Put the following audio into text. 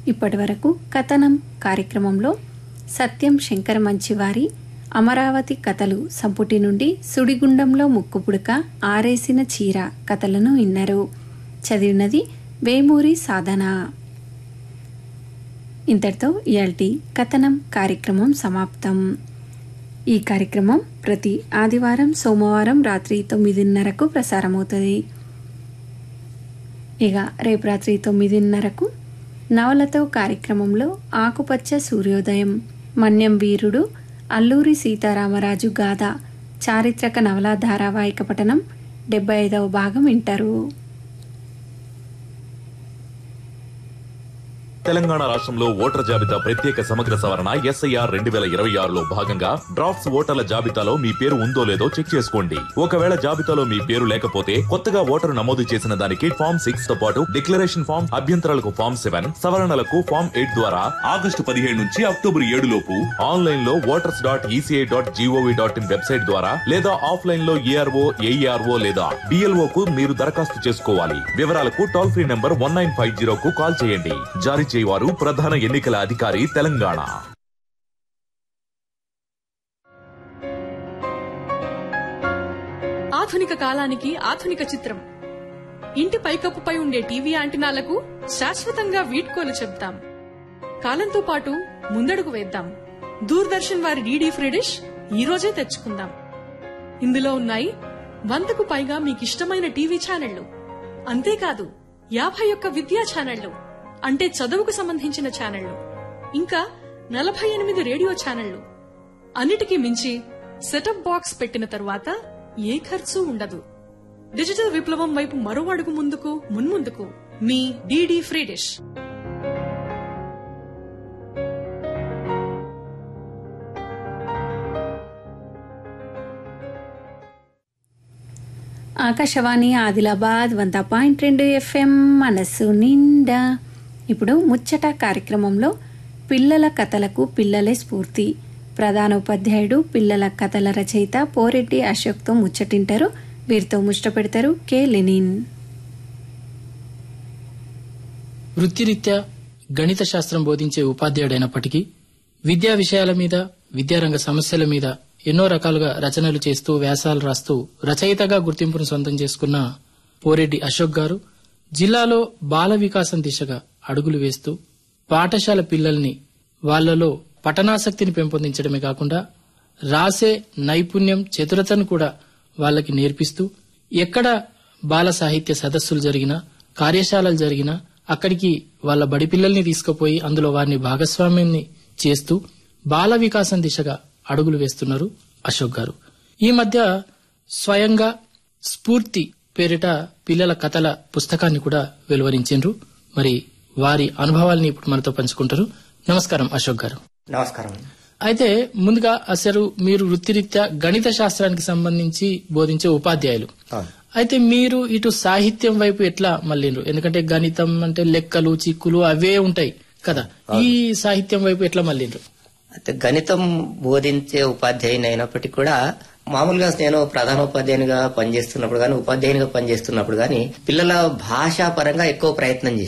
ఇప్పటి వరకు కథనం కార్యక్రమంలో సత్యం శంకర మంచివారి అమరావతి కథలు సంపుటి నుండి సుడిగుండంలో ముక్కుపుడక ఆరేసిన చీర కథలను విన్నారు చదివినది వేమూరి సాధన ఇంతటితో ఇయాల్టి కథనం కార్యక్రమం సమాప్తం ఈ కార్యక్రమం ప్రతి ఆదివారం సోమవారం రాత్రి తొమ్మిదిన్నరకు ప్రసారమవుతుంది ఇక రేపు రాత్రి తొమ్మిదిన్నరకు నవలతో కార్యక్రమంలో ఆకుపచ్చ సూర్యోదయం మన్యం వీరుడు అల్లూరి సీతారామరాజు గాథ చారిత్రక నవల ధారావాహిక పఠనం డెబ్బై ఐదవ భాగం వింటారు తెలంగాణ రాష్ట్రంలో ఓటర్ జాబితా ప్రత్యేక సమగ్ర సవరణ ఎస్ఐఆర్ రెండు వేల ఇరవై ఆరులో భాగంగా డ్రాఫ్ట్స్ ఓటర్ల జాబితాలో మీ పేరు ఉందో లేదో చెక్ చేసుకోండి ఒకవేళ జాబితాలో మీ పేరు లేకపోతే కొత్తగా ఓటరు నమోదు చేసిన దానికి ఫామ్ సిక్స్ తో పాటు డిక్లరేషన్ ఫామ్ అభ్యంతరాలకు ఫామ్ సెవెన్ సవరణలకు ఫామ్ ఎయిట్ ద్వారా ఆగస్టు పదిహేడు నుంచి అక్టోబర్ ఏడు లోపు ఆన్లైన్ లో voters dot ECI dot gov dot in website ద్వారా లేదా ఆఫ్లైన్ లో ఏఆర్ఓ ఏఈఆర్ఓ లేదా డిఎల్ఓ కు మీరు దరఖాస్తు చేసుకోవాలి వివరాలకు toll free number one nine five zero కు కాల్ చేయండి జారీ చేయవారు ప్రధాన ఎన్నికల అధికారి తెలంగాణ ఆధునిక కాలానికి ఆధునిక చిత్రం ఇంటి పైకప్పుపై ఉండే టీవీ యాంటినాలకు శాశ్వతంగా వీడ్కోలు చెప్తాం కాలంతో పాటు ముందడుగు వేద్దాం దూరదర్శన్ వారి డీడీ ఫ్రీ డిష్ ఈ రోజే తెచ్చుకుందాం ఇందులో ఉన్నాయి వందకు పైగా మీకిష్టమైన టీవీ ఛానళ్లు అంతేకాదు యాభై ఒక్క విద్యా ఛానళ్లు అంటే చదువుకు సంబంధించిన ఛానళ్లు ఇంకా నలభై ఎనిమిది రేడియో ఛానళ్లు అన్నిటికీ మించి సెటప్ బాక్స్ పెట్టిన తరువాత ఏ ఖర్చు ఉండదు డిజిటల్ విప్లవం వైపు మరో అడుగు ముందుకు మున్ముందుకు మీ DD free dish Akashvani Adilabad వంద పాయింట్ రెండు ఎఫ్ఎం మనస్సు నిండా ఇప్పుడు ముచ్చట కార్యక్రమంలో పిల్లల కథలకు పిల్లలే స్ఫూర్తి ప్రధాన ఉపాధ్యాయుడు పిల్లల కథల రచయిత పోరెడ్డి అశోక్తో ముచ్చటింటారు వీరితో ముచ్చట పెడతారు కె లెనిన్ వృత్తిరీత్యా గణిత శాస్త్రం బోధించే ఉపాధ్యాయుడైనప్పటికీ విద్యా విషయాల మీద విద్యారంగ సమస్యల మీద ఎన్నో రకాలుగా రచనలు చేస్తూ వ్యాసాలు రాస్తూ రచయితగా గుర్తింపును సొంతం చేసుకున్న పోరెడ్డి అశోక్ గారు జిల్లాలో బాల వికాసం దిశగా అడుగులు వేస్తూ పాఠశాల పిల్లల్ని వాళ్లలో పఠనాసక్తిని పెంపొందించడమే కాకుండా రాసే నైపుణ్యం చతురతను కూడా వాళ్ళకి నేర్పిస్తూ ఎక్కడ బాల సాహిత్య సదస్సులు జరిగినా కార్యశాలలు జరిగినా అక్కడికి వాళ్ళ బడి పిల్లల్ని తీసుకుపోయి అందులో వారిని భాగస్వామ్యాన్ని చేస్తూ బాల వికాసం దిశగా అడుగులు వేస్తున్నారు అశోక్ గారు ఈ మధ్య స్వయంగా స్ఫూర్తి పేరిట పిల్లల కథల పుస్తకాన్ని కూడా వెలువరించారు మరి వారి అనుభవాల్ని ఇప్పుడు మనతో పంచుకుంటారు నమస్కారం అశోక్ గారు నమస్కారం అయితే ముందుగా అసలు మీరు వృత్తిరీత్యా గణిత శాస్త్రానికి సంబంధించి బోధించే ఉపాధ్యాయులు అవును. అయితే మీరు ఇటు సాహిత్యం వైపు ఎట్లా మళ్ళీండ్రు ఎందుకంటే గణితం అంటే లెక్కలు చిక్కులు అవే ఉంటాయి కదా ఈ సాహిత్యం వైపు ఎట్లా మళ్ళీండ్రు అయితే గణితం బోధించే ఉపాధ్యాయుని అయినప్పటికీ కూడా మామూలుగా నేను ప్రధానోపాధ్యాయునిగా పనిచేస్తున్నప్పుడు కానీ ఉపాధ్యాయునిగా పనిచేస్తున్నప్పుడు కానీ పిల్లల భాషా పరంగా ఎక్కువ ప్రయత్నం చేశాను